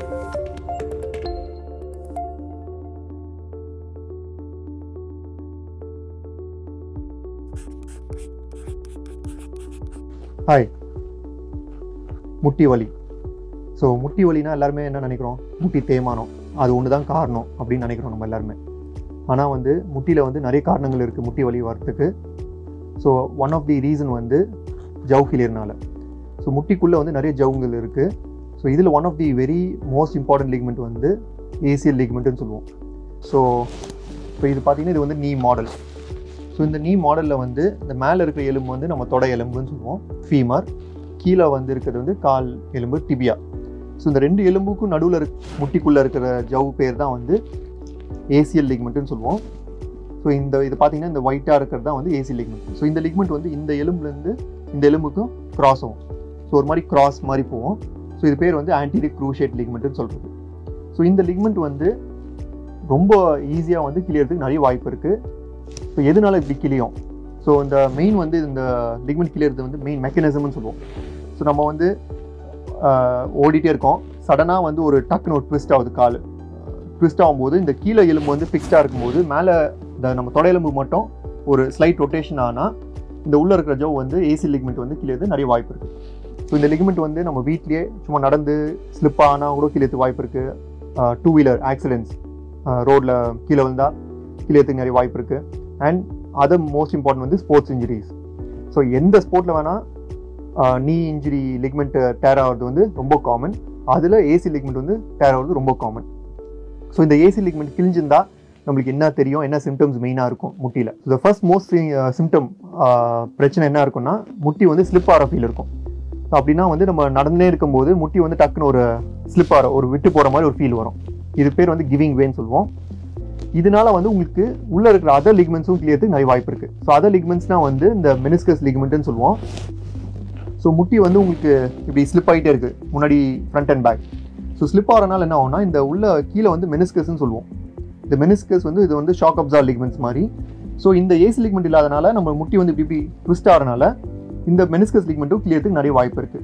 hi முட்டி வலி so முட்டி வலினா எல்லாருமே என்ன நினைக்கிறோம் முட்டி தேய்மானம் அது ஒன்று தான் காரணம் அப்படின்னு நினைக்கிறோம் நம்ம எல்லாருமே ஆனால் வந்து முட்டியில் வந்து நிறைய காரணங்கள் இருக்குது முட்டி வலி வரத்துக்கு so one of the reason வந்து ஜவ் ஃபெயிலியர்னால ஸோ முட்டிக்குள்ளே வந்து நிறைய ஜவுங்கள் இருக்குது ஸோ இதில் one of the very most important ligament வந்து ஏசிஎல் லிக்மெண்ட்னு சொல்லுவோம் ஸோ இப்போ இது பார்த்தீங்கன்னா இது வந்து நீ மாடல் ஸோ இந்த நீ மாடலில் வந்து இந்த மேலே இருக்கிற எலும்பு வந்து நம்ம தொடை எலும்புன்னு சொல்லுவோம் ஃபீமர் கீழே வந்து இருக்கிறது வந்து கால் எலும்பு டிபியா ஸோ இந்த ரெண்டு எலும்புக்கும் நடுவில் இருக் முட்டிக்குள்ளே இருக்கிற ஜவ் பேர் தான் வந்து ஏசிஎல் லிக்மெண்ட்னு சொல்லுவோம் ஸோ இந்த இது பார்த்தீங்கன்னா இந்த ஒயிட்டாக இருக்கிறது தான் வந்து ஏசி லிக்மெண்ட் ஸோ இந்த லிக்மெண்ட் வந்து இந்த எலும்புலேருந்து இந்த எலும்புக்கும் கிராஸ் ஆகும் ஸோ ஒரு மாதிரி கிராஸ் மாதிரி போகும் ஸோ இது பேர் வந்து ஆன்டீரியர் க்ரூஷேட் லிக்மெண்ட்னு சொல்கிறது ஸோ இந்த லிக்மெண்ட் வந்து ரொம்ப ஈஸியாக வந்து கிளியறதுக்கு நிறைய வாய்ப்பு இருக்குது ஸோ எதனால இப்படி கிளியும் ஸோ இந்த மெயின் வந்து இந்த லிக்மெண்ட் கிளியறது வந்து மெயின் மெக்கானிசம்னு சொல்லுவோம் ஸோ நம்ம வந்து ஆஹ், ஓடிட்டே இருக்கோம் சடனாக வந்து ஒரு டக்குன்னு ஒரு ட்விஸ்ட் ஆகுது கால் ட்விஸ்ட் ஆகும்போது இந்த கீழே எலும்பு வந்து ஃபிக்ஸ்டாக இருக்கும்போது மேலே இந்த நம்ம தொடை எலும்பு மட்டும் ஒரு ஸ்லைட் ரொட்டேஷன் ஆனால் இந்த உள்ளே இருக்கிற ஜவ் வந்து ஏசி லிக்மெண்ட் வந்து கிளியறது நிறைய வாய்ப்பு இருக்குது ஸோ இந்த லிக்மெண்ட் வந்து நம்ம வீட்லேயே சும்மா நடந்து ஸ்லிப் ஆனால் கூட கிளியறதுக்கு வாய்ப்பு இருக்குது டூ வீலர் ஆக்சிடென்ட்ஸ் ரோட்டில் கீழே வந்தால் கிளியறதுக்கு நிறைய வாய்ப்பு இருக்குது அண்ட் அதர் மோஸ்ட் இம்பார்ட்டன்ட் வந்து ஸ்போர்ட்ஸ் இன்ஜுரிஸ் ஸோ எந்த ஸ்போர்ட்டில் வேணால் நீ இன்ஜுரி லிக்மெண்ட் டேர் ஆகிறது வந்து ரொம்ப காமன் அதில் ஏசி லிக்மெண்ட் வந்து டேர் ஆகிறது ரொம்ப காமன் ஸோ இந்த ஏசி லிக்மெண்ட் கிழிஞ்சிருந்தா நம்மளுக்கு என்ன தெரியும் என்ன சிம்டம்ஸ் மெயினாக இருக்கும் முட்டியில் த ஃபர்ஸ்ட் மோஸ்ட் சிம்டம் பிரச்சனை என்ன இருக்கும்னா முட்டி வந்து ஸ்லிப் ஆகிற ஃபீல் இருக்கும் So அப்படின்னா வந்து நம்ம நடந்தே இருக்கும்போது முட்டி வந்து டக்குன்னு ஒரு ஸ்லிப் ஆகிற ஒரு விட்டு போகிற மாதிரி ஒரு ஃபீல் வரும் இது பேர் வந்து கிவிங் வேன்னு சொல்லுவோம் இதனால வந்து உங்களுக்கு உள்ள இருக்கிற அதர் லிக்மெண்ட்ஸும் கிளியறதுக்கு நிறைய வாய்ப்பு இருக்கு ஸோ அதர் லிக்மெண்ட்ஸ்னா வந்து இந்த மெனிஸ்கஸ் லிக்மெண்ட்னு சொல்லுவோம் ஸோ முட்டி வந்து உங்களுக்கு இப்படி ஸ்லிப் ஆகிட்டே இருக்கு முன்னாடி front and back so slip ஆகிறனால என்ன ஆகும்னா இந்த உள்ள கீழே வந்து மெனிஸ்கஸ்ன்னு சொல்லுவோம் இந்த மெனிஸ்கஸ் வந்து இது வந்து ஷாக் அப்சார் லிக்மெண்ட்ஸ் மாதிரி ஸோ இந்த ஏசி லிக்மெண்ட் இல்லாதனால நம்ம முட்டி வந்து இப்படி இப்படி ட்விஸ்ட் ஆகிறனால இந்த மெனிஸ்கஸ் லிக்மெண்ட்டும் கிளியறதுக்கு நிறைய வாய்ப்பு இருக்கு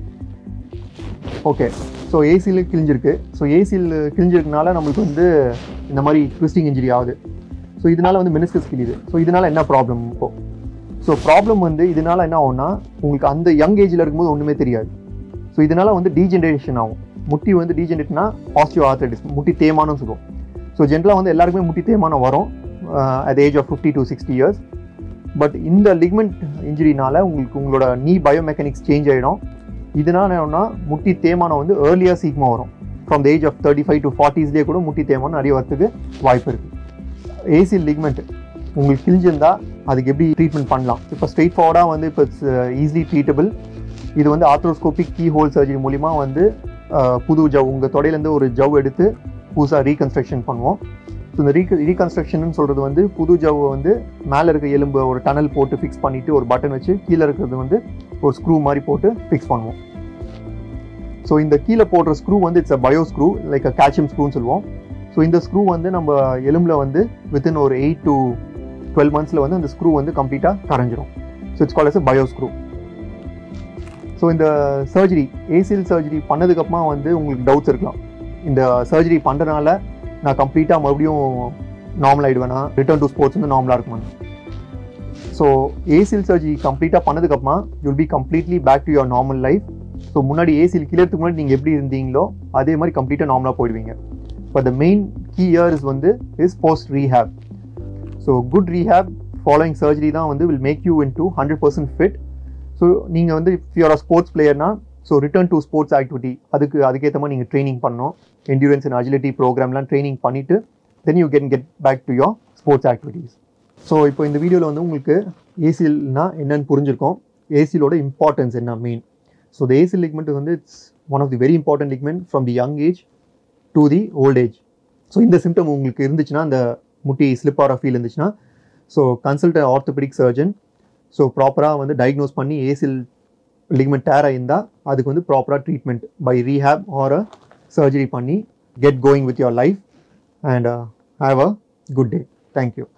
ஓகே ஸோ ஏசியில் கிழிஞ்சிருக்கு ஸோ ஏசியில் கிழிஞ்சிருக்கனால நம்மளுக்கு வந்து இந்த மாதிரி ட்விஸ்டிங் இன்ஜுரி ஆகுது ஸோ இதனால வந்து மெனிஸ்கஸ் கிழியுது ஸோ இதனால என்ன ப்ராப்ளம் இப்போ ஸோ ப்ராப்ளம் வந்து இதனால என்ன ஆகும்னா உங்களுக்கு அந்த யங் ஏஜில் இருக்கும்போது ஒன்றுமே தெரியாது ஸோ இதனால வந்து டீஜென்ரேஷன் ஆகும் முட்டி வந்து டீஜென்ரேட்னா பாசிட்டிவ் ஆர்த்தடிஸ் முட்டி தேய்மானம் சொல்லுவோம் ஸோ ஜென்ரலாக வந்து எல்லாருக்குமே முட்டி தேய்மானம் வரும் at age of fifty to sixty years but இந்த லிக்மெண்ட் இன்ஜுரினால உங்களுக்கு உங்களோட நீ பயோமெக்கானிக்ஸ் சேஞ்ச் ஆகிடும் இதனால என்னன்னா முட்டி தேய்மானம் வந்து ஏர்லியாக சீக்கிரமாக வரும் from the age of thirty five to ஃபார்ட்டிஸ்லேயே கூட முட்டி தேய்மானம் நிறைய வரத்துக்கு வாய்ப்பு இருக்குது ஏசி லிக்மெண்ட் உங்களுக்கு கிழிஞ்சிருந்தா அதுக்கு எப்படி ட்ரீட்மெண்ட் பண்ணலாம் இப்போ ஸ்ட்ரெயிட் ஃபார்வர்டாக வந்து இப்போ இட்ஸ் ஈஸிலி ட்ரீட்டபிள் இது வந்து ஆர்த்ரோஸ்கோபிக் கீ ஹோல் சர்ஜரி மூலிமா வந்து அஹ், புது ஜவ் உங்கள் தொடையிலேருந்து ஒரு ஜவ் எடுத்து புதுசாக ரீகன்ஸ்ட்ரக்ஷன் பண்ணுவோம் ஸோ இந்த ரீக ரீகன்ஸ்ட்ரக்ஷன் சொல்கிறது வந்து புது ஜவ்வை வந்து மேலே இருக்க எலும்பு ஒரு டனல் போட்டு ஃபிக்ஸ் பண்ணிவிட்டு ஒரு பட்டன் வச்சு கீழே இருக்கிறது வந்து ஒரு ஸ்க்ரூ மாதிரி போட்டு ஃபிக்ஸ் பண்ணுவோம் ஸோ இந்த கீழே போடுற ஸ்க்ரூ வந்து it's a bio screw like a calcium ஸ்க்ரூன்னு சொல்லுவோம் ஸோ இந்த ஸ்க்ரூ வந்து நம்ம எலும்பில் வந்து வித்தின் ஒரு எயிட் டு டுவெல் மந்த்ஸில் வந்து அந்த ஸ்க்ரூ வந்து கம்ப்ளீட்டாக கரைஞ்சிரும் so it's call as bio screw so இந்த சர்ஜரி ஏசிஎல் சர்ஜரி பண்ணதுக்கப்புறமா வந்து உங்களுக்கு டவுட்ஸ் இருக்கலாம் இந்த சர்ஜரி பண்ணுறதுனால நான் கம்ப்ளீட்டாக மறுபடியும் நார்மல் ஆகிடுவேனா ரிட்டர்ன் டு ஸ்போர்ட்ஸ் வந்து நார்மலாக இருக்குமா ஸோ ஏசிஎல் சர்ஜரி கம்ப்ளீட்டாக பண்ணதுக்கப்புறமா you'll be completely back to your normal life so முன்னாடி ஏசிஎல் கிளியறதுக்கு முன்னாடி நீங்கள் எப்படி இருந்தீங்களோ அதே மாதிரி கம்ப்ளீட்டாக நார்மலாக போயிடுவீங்க but the main key here is வந்து is post rehab so good rehab following surgery தான் வந்து will make you into hundred percent fit so நீங்கள் வந்து if you're sports பிளேயர்னா so return to sports activity அதுக்கு அதுக்கேற்ற மாதிரி நீங்கள் training பண்ணணும் என்டூரன்ஸ் அண்ட் அஜிலிட்டி ப்ரோக்ராம்லாம் ட்ரைனிங் பண்ணிவிட்டு then you can get back to your sports activities so இப்போ இந்த வீடியோவில் வந்து உங்களுக்கு ஏசிஎல்னா என்னன்னு புரிஞ்சிருக்கோம் ஏசியலோட இம்பார்ட்டன்ஸ் என்ன main so the ACL ligament வந்து it's one of the very important ligament from the young age to the old age so இந்த சிம்டம் உங்களுக்கு இருந்துச்சுன்னா அந்த முட்டி ஸ்லிப் ஆகிற ஃபீல் இருந்துச்சுன்னா so consult orthopaedic surgeon so ப்ராப்பராக வந்து டயக்னோஸ் பண்ணி ஏசில் லிக்மெண்ட் டேர் ஆயிருந்தால் அதுக்கு வந்து ப்ராப்பராக treatment by rehab or surgery பண்ணி get going with your life and have a good day thank you